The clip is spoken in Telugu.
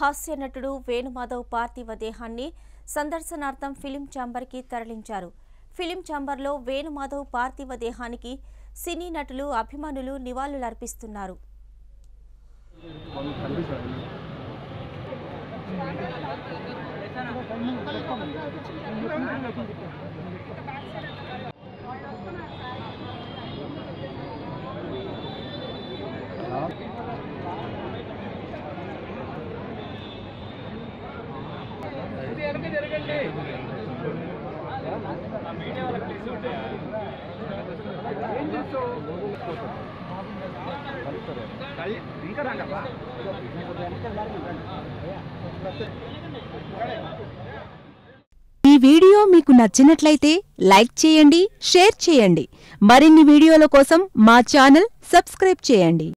హాస్య నటుడు వేణుమాధవ్ పార్థివ దేహాన్ని సందర్శనార్థం ఫిలిం ఛాంబర్కి తరలించారు ఫిలిం ఛాంబర్లో వేణుమాధవ్ పార్థివ దేహానికి సినీ నటులు అభిమానులు నివాళులర్పిస్తున్నారు ఈ వీడియో మీకు నచ్చినట్లయితే లైక్ చేయండి షేర్ చేయండి మరిన్ని వీడియోల కోసం మా ఛానల్ సబ్స్క్రైబ్ చేయండి